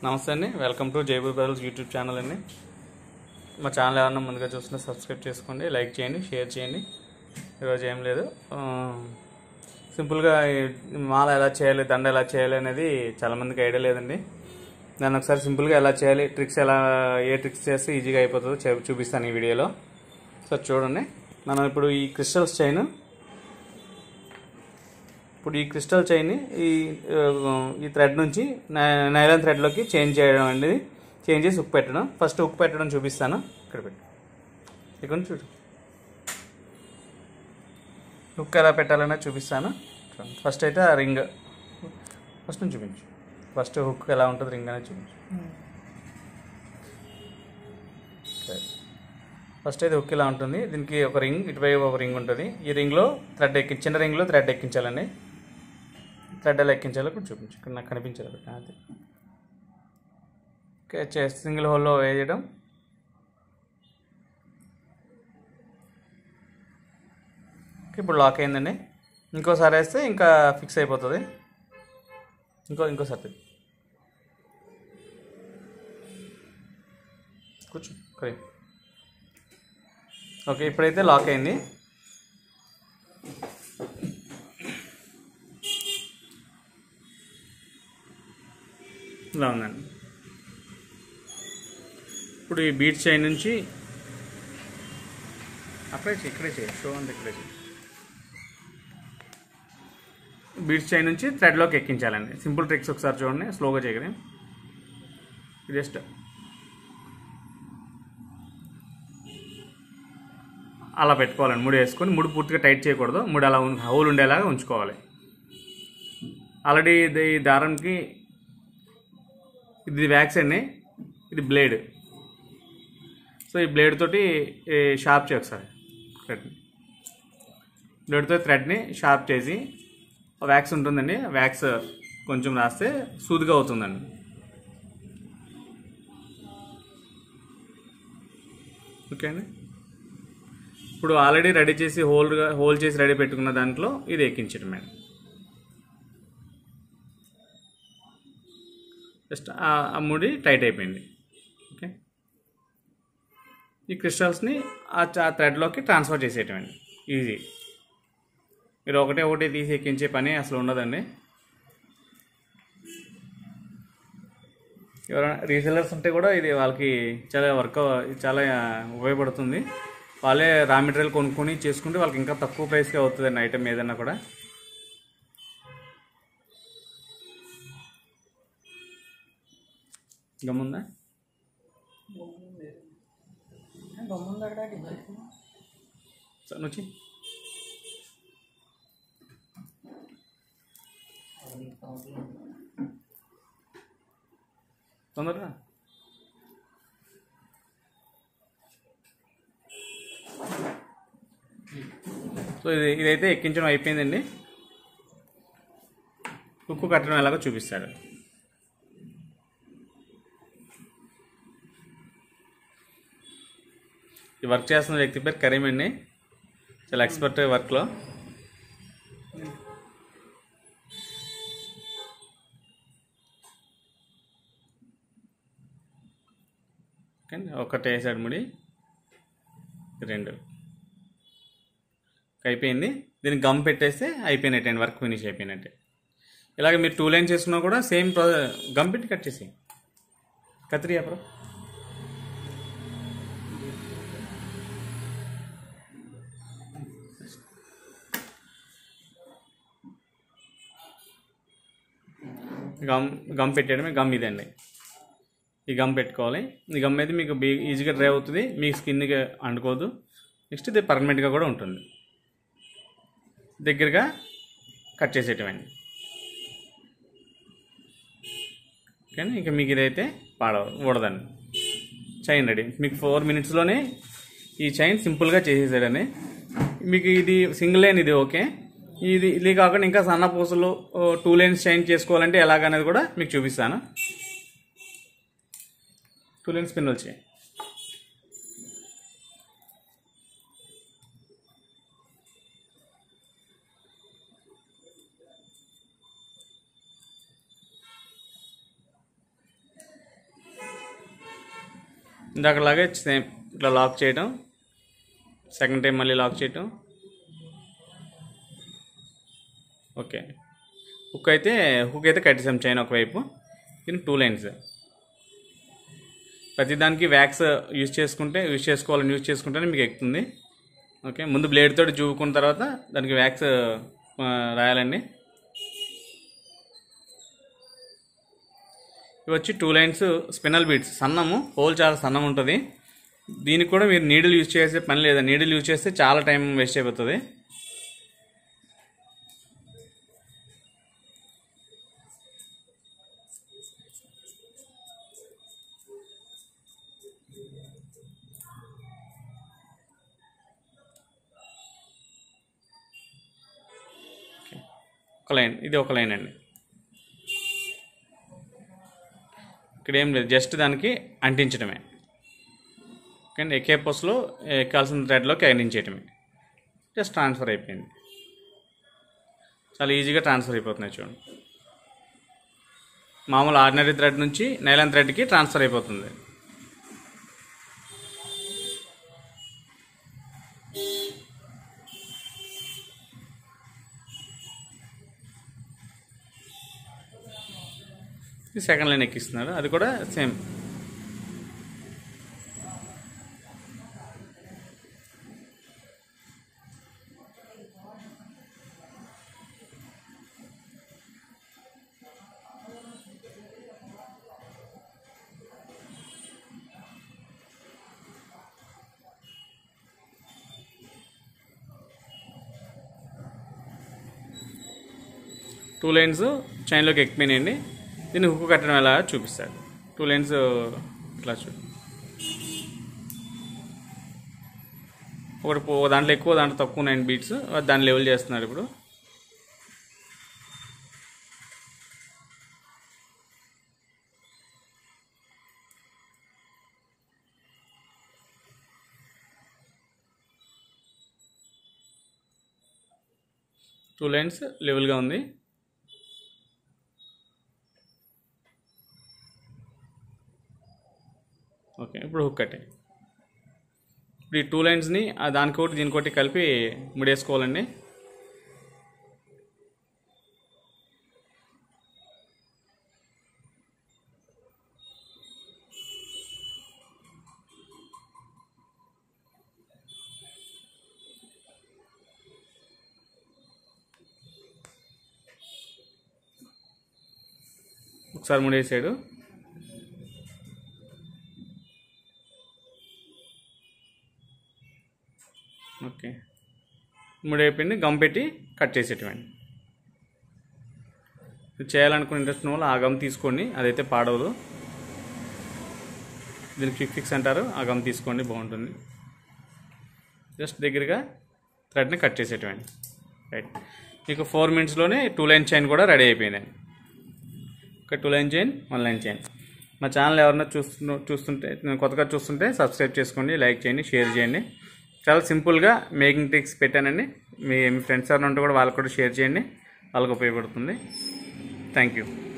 నమస్తే అండి welcome to Jaipur brothers YouTube channel అండి మా ఛానల్ ఎవరన్నా ముందుగా చూస్తున్నా సబ్స్క్రైబ్ చేసుకోండి లైక్ చేయండి షేర్ చేయండి ఈరోజు ఏం లేదు ఆ, సింపుల్గా ఈ మాల ఎలా చేయాలి దండ ఎలా చేయాలి అనేది చాలామందికి ఐడియా లేదండి దాన్ని ఒకసారి సింపుల్గా ఎలా చేయాలి ట్రిక్స్ ఎలా ఏ ట్రిక్స్ చేస్తే ఈజీగా అయిపోతుందో చూ- చూపిస్తాను ఈ వీడియోలో సో చూడండి మనం ఇప్పుడు ఈ క్రిస్టల్స్ చైన్ ఇప్పుడు ఈ క్రిస్టల్ చైన్ని ఈ ఆ, ఈ థ్రెడ్ నుంచి నై- నైలాన్ థ్రెడ్లోకి చేంజ్ చేయడం అనేది చేంజ్ చేసి ఉక్కు పెట్టడం ఫస్ట్ ఉక్కు పెట్టడం చూపిస్తాను ఇక్కడ పెట్టు ఇక్కడ నుంచి చూడు ఉక్కు ఎలా పెట్టాలనేది చూపిస్తాను చూడండి. ఫస్ట్ అయితే ఆ రింగ్ ఫస్ట్ నుంచి చూపించు ఫస్ట్ హుక్ ఎలా ఉంటుంది రింగ్ అనేది చూపించు ఓకే. ఫస్ట్ అయితే హుక్ ఇలా ఉంటుంది దీనికి ఒక రింగ్ ఇటువైపు ఒక రింగ్ ఉంటుంది ఈ రింగ్లో థ్రెడ్ ఎక్కి చిన్న రింగ్లో థ్రెడ్ ఎక్కించాలండి థ్రెడ్ ఎలా ఎక్కించాలో కూడా చూపించు ఇక్కడ నాకు కనిపించదు ఒకటి అది ఓకే చే సింగిల్ హోల్లో వేయడం ఓకే, ఇప్పుడు లాక్ అయిందండి ఇంకోసారి వేస్తే ఇంకా ఫిక్స్ అయిపోతుంది ఇంకో ఇంకోసారి తిప్పు. కూర్చో కరీ ఓకే ఇప్పుడైతే లాక్ అయింది ఇలా ఉందండి ఇప్పుడు ఈ బీట్ చైన్ నుంచి అక్కడే చేయి ఇక్కడే చేయి షో అంతా ఇక్కడే చేయి బీట్ చైన్ నుంచి థ్రెడ్లోకి ఎక్కించాలండి సింపుల్ ట్రిక్స్ ఒకసారి చూడండి స్లోగా చేయగలి జస్ట్ అలా పెట్టుకోవాలండి ముడి వేసుకొని ముడి పూర్తిగా టైట్ చేయకూడదు ముడి అలా ఉం- హోల్ ఉండేలాగా ఉంచుకోవాలి ఆల్రెడీ ఇది ఈ దారంకి ఇది వ్యాక్స్ అండి ఇది బ్లేడ్ సో ఈ బ్లేడ్ తోటి ఈ షార్ప్ చేయ ఒకసారి థ్రెడ్ని బ్లేడ్తో థ్రెడ్ని షార్ప్ చేసి వ్యాక్స్ ఉంటుందండి వ్యాక్స్ కొంచెం రాస్తే సూదిగా అవుతుందండి ఓకే అండి ఇప్పుడు ఆల్రెడీ రెడీ చేసి హోల్గా హోల్ చేసి రెడీ పెట్టుకున్న దాంట్లో ఇది ఎక్కించడం మేడం జస్ట్ ఆ- ఆ ముడి టైట్ అయిపోయింది ఓకే ఈ క్రిస్టల్స్ని ఆ చ- ఆ థ్రెడ్లోకి ట్రాన్స్ఫర్ చేసేయటమండి ఈజీ మీరు ఒకటే ఒకటి తీసి ఎక్కించే పని అసలు ఉండదండి ఎవరైనా రీసెలర్స్ ఉంటే కూడా ఇది వాళ్ళకి చాలా వర్క్ చాలా ఉపయోగపడుతుంది వాళ్ళే రా మెటీరియల్ కొనుక్కొని చేసుకుంటే వాళ్ళకి ఇంకా తక్కువ ప్రైస్కి అవుతుందండి ఐటమ్ ఏదైనా కూడా గమ్ముందా సరే, నువ్వు చెయ్యి. తొందరగా సో ఇది ఇదైతే ఎక్కించడం అయిపోయిందండి ఉక్కు కట్టడం ఎలాగో చూపిస్తాడు ఈ వర్క్ చేస్తున్న వ్యక్తి పేరు కరీం అండి చాలా ఎక్స్పర్ట్ వర్క్లో ఓకే ఒకటి వేసాడు ముడి రెండు అయిపోయింది దీనికి గమ్ పెట్టేస్తే అయిపోయినట్టు అండి వర్క్ ఫినిష్ అయిపోయినట్టే ఇలాగ మీరు టూ లైన్స్ చేసుకున్నా కూడా సేమ్ ప్రో గమ్ పెట్టి కట్ చేసి కత్తిరి అప్పుడు గమ్ గమ్ పెట్టేయడమే గమ్ ఇదండి ఈ గమ్ పెట్టుకోవాలి ఈ గమ్ అయితే మీకు బీ ఈజీగా డ్రై అవుతుంది మీ స్కిన్కి అంటుకోదు నెక్స్ట్ ఇది పర్మనెంట్గా కూడా ఉంటుంది దగ్గరగా కట్ చేసేటవండి ఓకే ఇంకా మీకు ఇదైతే పాడ ఊడదండి చైన్ రెడీ మీకు ఫోర్ మినిట్స్లోనే ఈ చైన్ సింపుల్గా చేసేసాడని మీకు ఇది సింగిల్ లైన్ ఇది ఓకే ఇది ఇది కాకుండా ఇంకా సన్న పూసలు టూ లైన్స్ చైన్ చేసుకోవాలంటే ఎలాగనేది కూడా మీకు చూపిస్తాను టూ లైన్స్ పిన్ వచ్చాయి ఇందాకలాగే సేమ్ ఇట్లా లాక్ చేయడం సెకండ్ టైం మళ్ళీ లాక్ చేయటం ఓకే హుక్ అయితే హుక్ అయితే కట్టేసాం చైన్ ఒకవైపు ఇది టూ లైన్స్ ప్రతిదానికి వ్యాక్స్ యూజ్ చేసుకుంటే యూజ్ చేసుకోవాలని యూజ్ చేసుకుంటేనే మీకు ఎక్కుతుంది ఓకే ముందు బ్లేడ్ తోటి చూపుకున్న తర్వాత దానికి వ్యాక్స్ ఆ, రాయాలండి ఇవి వచ్చి టూ లైన్స్ స్పినల్ బీట్స్ సన్నము హోల్ చాలా సన్నం ఉంటుంది దీనికి కూడా మీరు నీడిల్ యూజ్ చేసే పని లేదా నీడిల్ యూజ్ చేస్తే చాలా టైం వేస్ట్ అయిపోతుంది ఒక లైన్ ఇది ఒక లైన్ అండి ఇక్కడ ఏం లేదు జస్ట్ దానికి అంటించడమే కానీ ఎక్కే పోస్ట్లో ఎక్కాల్సిన థ్రెడ్లోకి అంటించేయటమే జస్ట్ ట్రాన్స్ఫర్ అయిపోయింది చాలా ఈజీగా ట్రాన్స్ఫర్ అయిపోతున్నాయి చూడండి మామూలు ఆర్డినరీ థ్రెడ్ నుంచి నైలాన్ థ్రెడ్కి ట్రాన్స్ఫర్ అయిపోతుంది ఇది సెకండ్ లైన్ ఎక్కిస్తున్నారు అది కూడా సేమ్ టూ లైన్స్ చైన్లోకి ఎక్కిపోయినాయండి దీన్ని హుక్కు కట్టడం ఎలా చూపిస్తాడు టూ లైన్స్ ఇట్లా చూ ఒకటి పో- దాంట్లో ఎక్కువ దాంట్లో తక్కువ నైన్ బీట్స్ దాన్ని లెవెల్ చేస్తున్నాడు ఇప్పుడు టూ లైన్స్ లెవెల్గా ఉంది ఓకే ఇప్పుడు హుక్ కట్టే ఇప్పుడు ఈ టూ లైన్స్ని ఆ దానికోటి దీనికోటి కలిపి ముడేసుకోవాలండి ఒకసారి ముడేసాడు ఓకే ముడైపోయింది గమ్ పెట్టి కట్ చేసేటవండి ఇది చేయాలనుకునే ఇంట్రెస్ట్ ఉన్న వాళ్ళు ఆ గమ్ తీసుకోండి అదైతే పాడవదు దీనికి క్విక్ ఫిక్స్ అంటారు ఆ గమ్ తీసుకోండి బాగుంటుంది జస్ట్ దగ్గరగా థ్రెడ్ని కట్ చేసేటవండి రైట్ మీకు ఫోర్ మినిట్స్లోనే టూ లైన్ చైన్ కూడా రెడీ అయిపోయిందండి ఒక two line chain one line chain మా ఛానల్ ఎవరన్నా చూస్తు చూస్తుంటే నేను కొత్తగా చూస్తుంటే సబ్స్క్రైబ్ చేసుకోండి లైక్ చేయండి షేర్ చేయండి చాలా సింపుల్గా మేకింగ్ ట్రిక్స్ పెట్టానండి మీ మీ ఫ్రెండ్స్ ఎవరైనా ఉంటే కూడా వాళ్ళకు కూడా షేర్ చేయండి వాళ్ళకి ఉపయోగపడుతుంది థ్యాంక్ యూ